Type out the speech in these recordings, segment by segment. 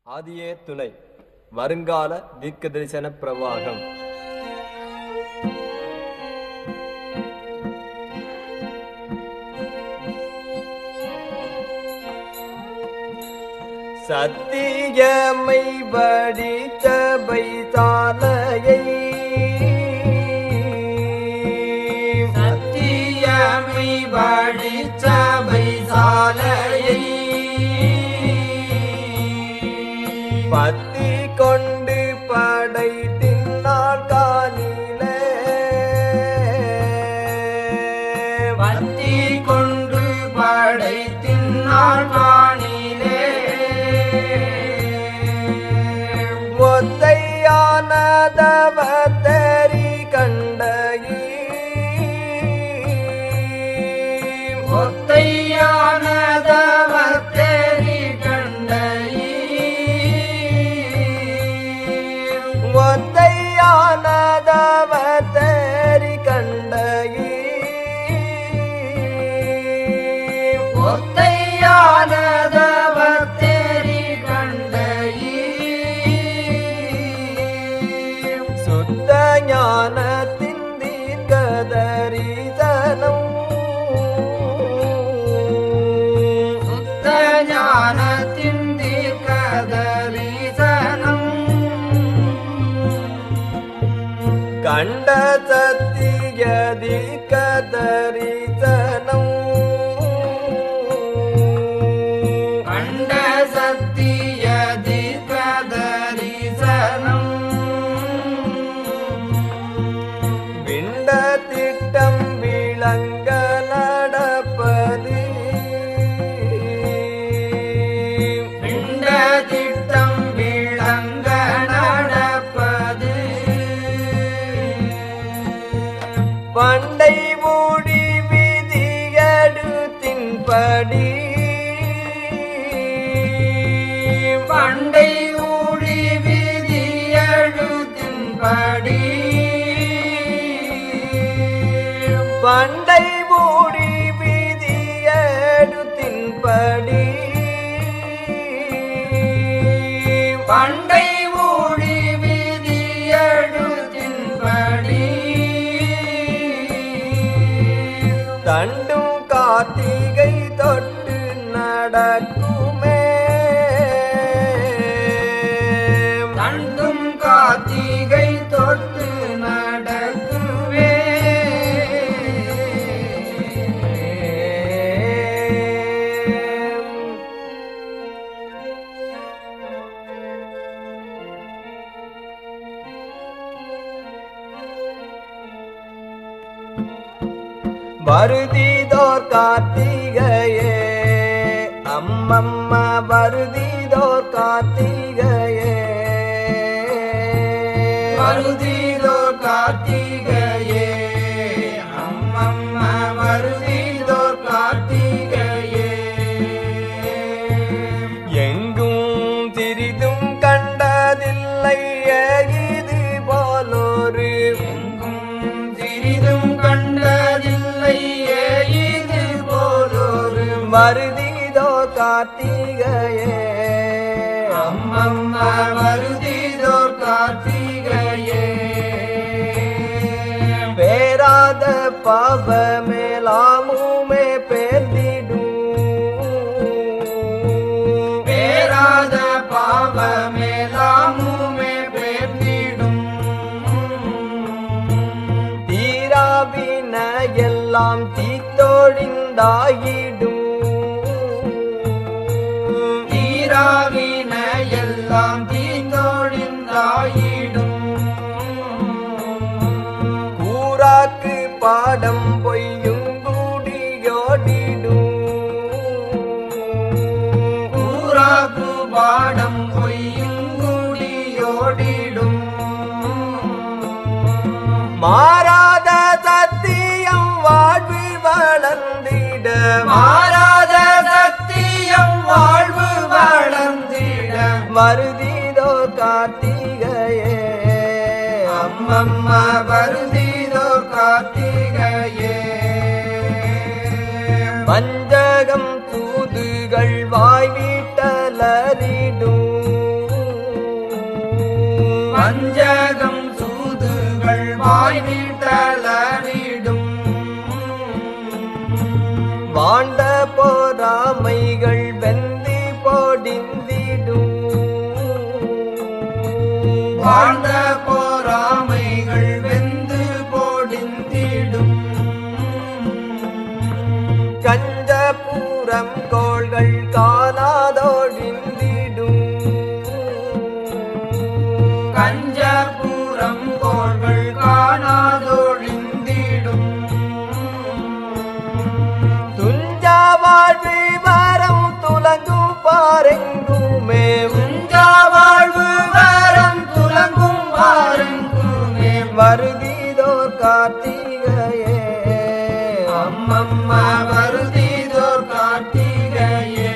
ஆதியே துணை வருங்கால தீர்க்க தரிசன பிரவாகம் சத்தியமை படித்த பைசாலையை சத்தியமை படித்த பைசாலையை பத்தி கொண்டு படைத்தினார் காலிலே பத்தி கொண்டு படைத்தினார் காணிலே ஒத்தையானதவத்தரி கண்டகி ஒத்தையானதவத்தேரி கண்டை ஒத்தையானதவத்தரி கண்டகி ஒத்தையானதவத்தேரி கண்டை சுத்த ஞானத்தின் தீர்க்கதரிசனம் சுத்த ஞானத்தின் தீர்க்கதரிசனம் கண்ட சத்திய தீர்க்கதரிசனம் கண்ட சத்திய தீர்க்கதரிசனம் விண்ட திட்டம் விளங்க நடப்பது பிண்ட திட்டம் விளங்க நடப்பது பண்டை மூடி விதியடுத்தின்படி பண்டை ஊழி விதியழுத்தின்படி பண்டை மூடி விதியடுத்தின்படி பண்டை ஊழி விதியழுத்தின்படி தண்டும் கார்த்திகை தொட்டு நடக்குமே தண்டும் கார்த்திகை தொட்டு நடக்குவே வருதிதோர் கார்த்திகையே அம்மம்மா வருதிதோர் கார்த்திகையே மருதிதோ கார்த்திகையே அம்மம்மா மருதிதோ கார்த்திகையே எங்கும் திரிதும் கண்டதில்லை இது போலொரு எங்கும் சிறிதும் கண்டதில்லையே இது போலொரு வருதிதோ கார்த்திகையே அம்மம்மா மருதிதோ கார்த்திகையே பேராத பாவமேலாமுமே பேர்ந்திடும் பேராத பாவமேலாமுமே பேர்ந்திடும் தீராவின எல்லாம் தீத்தொழிந்தாயிடும் தீராவின எல்லாம் தீந்தோழிந்தாயிடும் கூறாக்கு பாடம் பொய்யும் கூடியோடிடும் கூறாக்கு பாடம் பொய்யும் கூடியோடிடும் மாறாத சத்தியம் வாழ்வு வளர்ந்திட மாறாத சத்தியம் வாழ்வு வளர்ந்திட மருதிதோ கார்த்திகையே அம்மம்மா வருதிதோ கார்த்திகையே வஞ்சகம் தூதுகள் வாய் வீட்டலரிடும் வஞ்சகம் சூதுகள் வாய் நீட்டலரிடும் வாண்ட போராமைகள் வெந்தி போடிந்திடும் வாழ்ந்த போராமைகள் வெந்து போடிந்திடும் கஞ்சபூரம் கோள்கள் காணாதோடிந்திடும் கஞ்சபுரம் கோள்கள் காணாதொழிந்திடும் துஞ்சா வாழ்வு மரம் துலங்கும் பாரெங்குமே உஞ்சா வாழ்வு வரம் துலங்கும் பாருங்குமே வருதிதோர் கார்த்திகையே அம்மம்மா வருதிதோர் கார்த்திகையே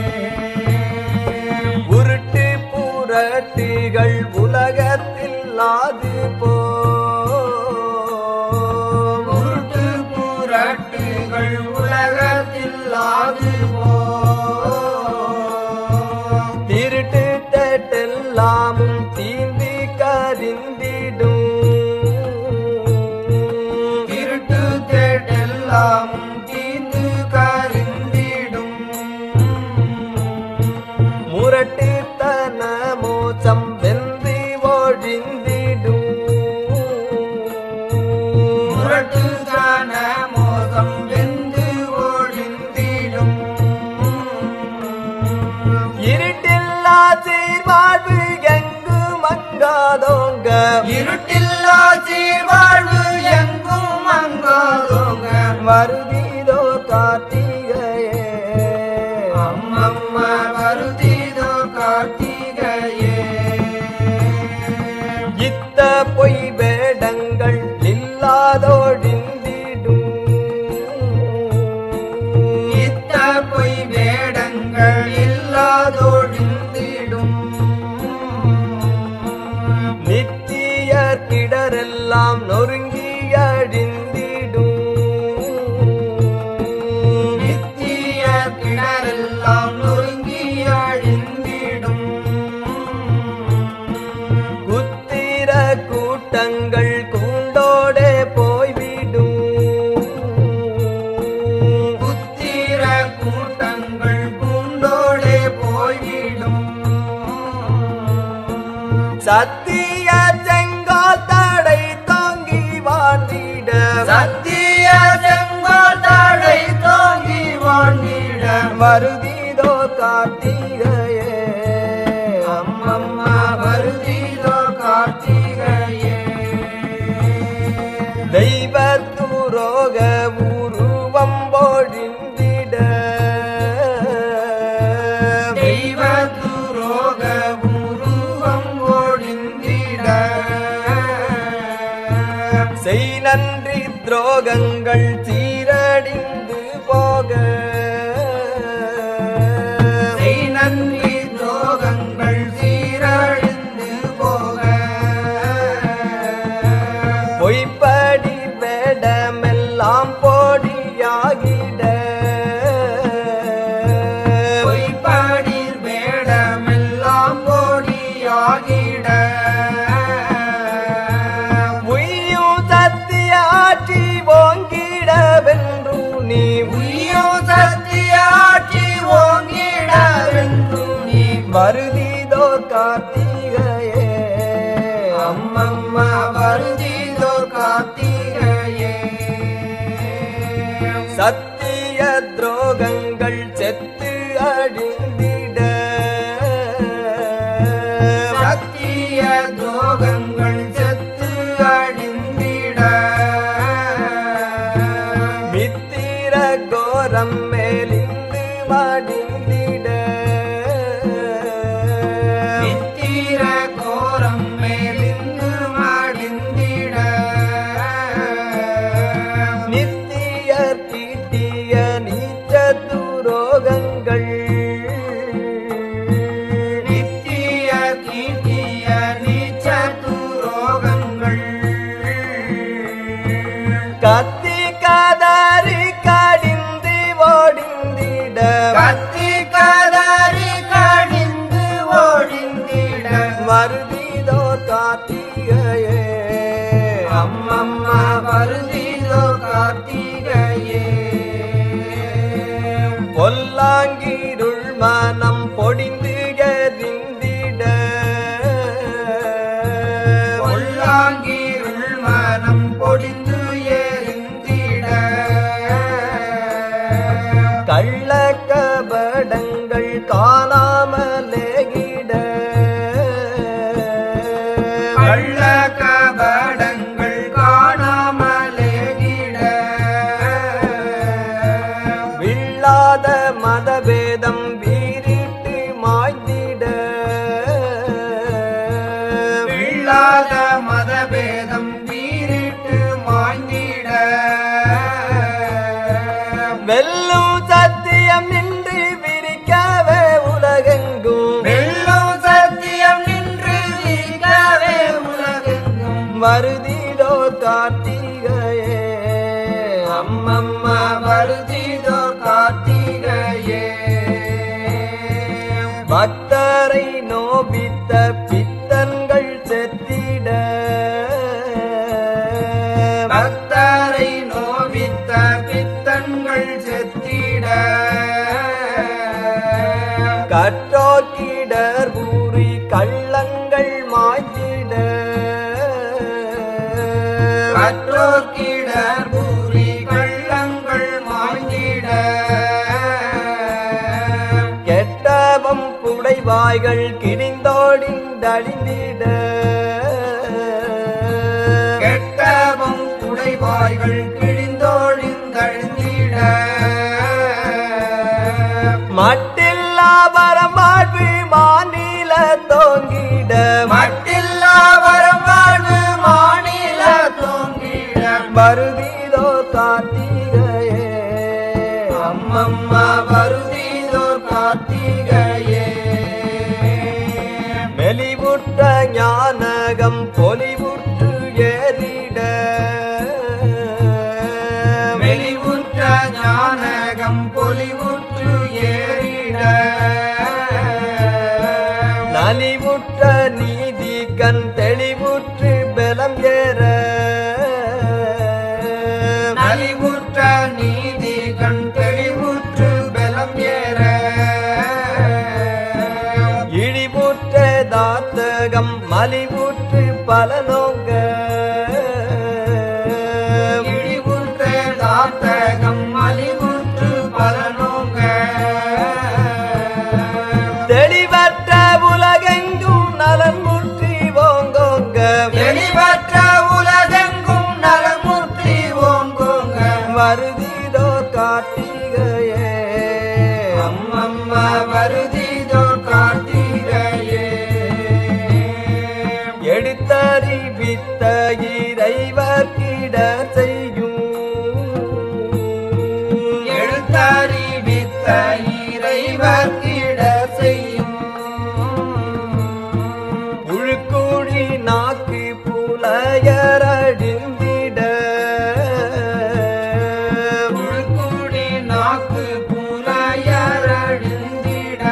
உருட்டு புரட்டுகள் உலகத்தில் ஆது போ உருட்டு புரட்டுகள் உலகத்தில் ஆகுவோ திருட்டு தட்டெல்லாமும் தீந்தி கரிந்திடும் திருட்டு தேட்டெல்லாம் தீந்து கருந்திடும் முரட்டுத்தன மோசம் வெந்தி ஒழிந்திடும் முரட்டுதான மோகம் வெந்து ஒழிந்திடும் இருட்டில்லா சீர்வாழ்வு எங்கு மங்காதோங்க இருட்டில்லா சீர்வாழ்வு எங்கும் மங்காதோங்க வருதிதோ கார்த்திகையே அம்மம்மா வருதிதோ கார்த்திகையே இத்த பொய் வேடங்கள் இல்லாதோடிந்திடும் இத்த பொய் வேடங்கள் இல்லாதொழிந்திடும் நித்திய கிடரெல்லாம் நொறுங்கி அழிந்திடும் நித்திய கிணறெல்லாம் நொறுங்கி அழிந்திடும் குத்திர கூட்டங்கள் கூண்டோடே போய்விடும் புத்திர கூட்டங்கள் பூண்டோடே போய்விடும் சத்திய செங்கால் தடை தாங்கி வாழ்ந்திட சத்திய செங்கோல் தடை தோங்கி வாழ்ந்திட வருதிதோ கார்த்திகையே அம்மம்மா வருதிதோ கார்த்திகையே தெய்வ துரோக உருவம் பொழிந்திட தெய்வ துரோக உருவம் ஒழிந்திட செய் நன்றி துரோகங்கள் சீரடிந்து போக செய் நன்றி துரோகங்கள் சீரழிந்து போக பொய்ப்படி வேடமெல்லாம் போடியாகிட பொய்ப்பாடில் வேடமெல்லாம் போடியாகிட உய்யும் சத்திய ஆட்சி ஓங்கிட வென்று நீ உய்யோ சத்தியாட்சி ஓங்கிடவென்று நீ வருதிதோ கார்த்திகையே அம்மம்மா வருதிதோ கார்த்திகையே சத்திய துரோகங்கள் செத்து அழிந்திட சத்திய துரோகங்கள் செத்து அழிந்திட மித்திர கோரம் மேலிந்து மடிந்திட நித்திர கோரம் மேலிந்து மடிந்திட நித்திய தீட்டிய நீச்ச துரோகங்கள் நித்திய தீட்டிய நீச்ச துரோகங்கள் கத்தி கதறி கடிந்து ஓடிந்திட கத்தி கதறி கடிந்து ஓடிந்திட வருதிதோ காத்தி மருதிதோ கார்த்திகையே அம்மம்மா வருதிதோ கார்த்திகையே பக்தரை நோபித்த பித்தன்கள் செத்திட பக்தரை நோவித்த பித்தன்கள் செத்திட கற்றோக்கிடர் ஊறி கள்ளங்கள் மாய்த்திட கற்றோக்கிடர் பூரி கள்ளங்கள் மாய்ந்திட கெட்டவம் புடைவாய்கள் கிடிந்தோடிந்தழிந்திட கெட்டவும் குடைவாய்கள் கிழிந்தோழிந்தழிந்திட மட்டில்லா வரமாழ்வு மாநில தோங்கிட மட்டில்லா வரம்பாடு மாநில தோங்கிட மருதிதோ கார்த்திகையே அம்மம்மா வருதிதோர் கார்த்திகையே மெலிவுற்ற ஞானகம் பொலிவுற்று ஏறிட வெளிவுற்ற ஞானகம் பொலிவுற்று ஏறிட நலிவுற்ற நீதி கண் தெளிவுற்று பலம் ஏற நலிவுற்ற நீதி கண் தெளிவுற்று பலம் ஏற இழிவுற்ற தாத்தகம் மலிவுற்று பல நோங்க இழிவுற்ற தாத்தகம் மலிவுற்று பலனோங்க தெளிவற்ற உலகெங்கும் நலன் முற்றி ஓங்கோங்க தெளிவற்ற உலகெங்கும் நலமுற்றி ஓங்கோங்க மருதிதோ கார்த்திகையே அம்மம்மா வருதிதோ கார்த்திகையே எடுத்தறிவித்த இறைவர்க்கிட செய்யும் எழுத்தறிவித்த இறைவர்க்கிட செய்யும் உழுக்குழி நாக்கு புலையரடிந்திட உள்குடி நாக்கு புலையரழிந்திட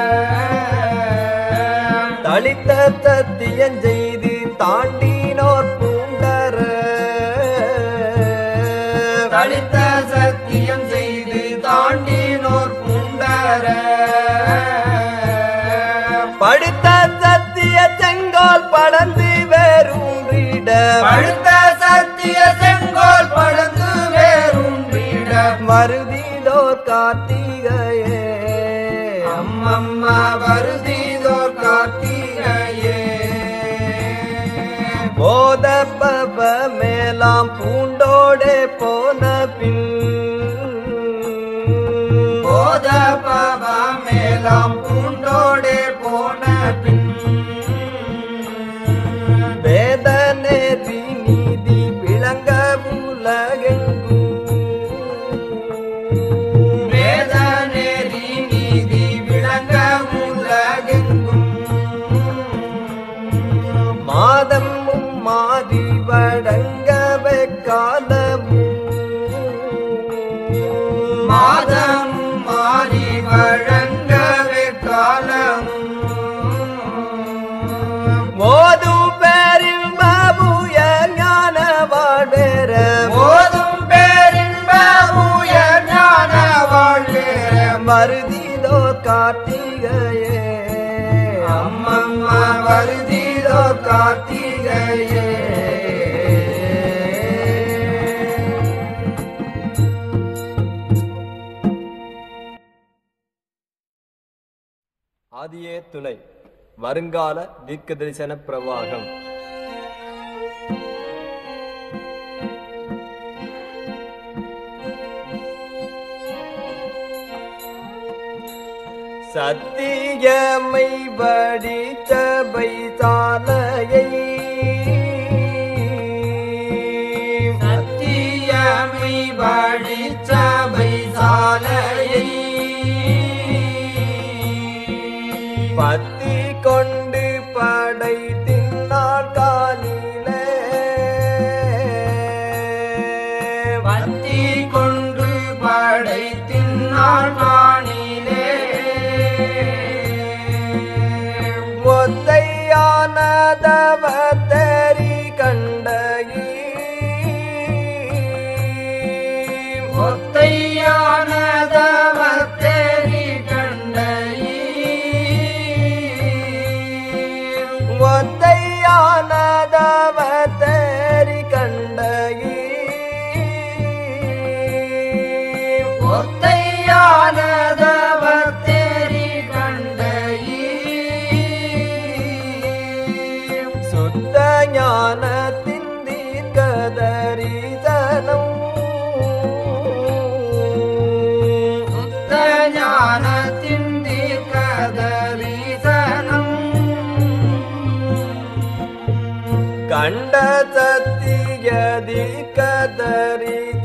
தளித்த தத்தியஞ்செய்து தாண்டினோர் பூண்டர தளித்த சத்தியம் செய்து தாண்டினோர் புண்டர படுத்த சத்திய செங்கோல் படந்து வேரூன்றிட பழுத்த சத்திய செங்கோல் படுத்து வேறுண்டிட மருதிதோ கார்த்திகையே அம்மம்மா வருதிதோர் கார்த்திகையே போதப்பவ மேலாம் பூண்டோடே போன பின் போத பவா மேலாம் பூண்டோடே போன பின் வேதனே நீதி விளங்க உலகெங்கும் வேத நெறி நீதி விளங்க உலகெங்கும் மாதமும் மாறி வழங்கவே காலமும் மாதம் மாறி வழங்கவே காலமும் மோதும் பேரில் பாபுய ஞான வாழ்வேற போதும் பேரின்ப உயர் ஞான வாழ்வேற மருதிதோ கார்த்திகையே அம்மம்மா வருதிதோ கார்த்திகையே ஆதியே துணை வருங்கால தீர்க்க தரிசன பிரவாகம் சத்தியமை வடிச்சபை சாலையை சத்தியமை வழிச்சபை சாலையை பத்தி கொண்டு படை தின்னாள் காலிலே ஒத்தையானதவத்தரி கண்டகி ஒத்தையானதவத்தேரி கண்டையீ ஒத்தையானதவத்தரி கண்டகி ஒத்தையானதவத்தேரி கண்டையீ சுத்த ஞானத்தின் தீர்க்கதரிசனம் சுத்த ஞானத்தின் தீர்க்கதரிசனம் கண்ட சத்தியதி கதரி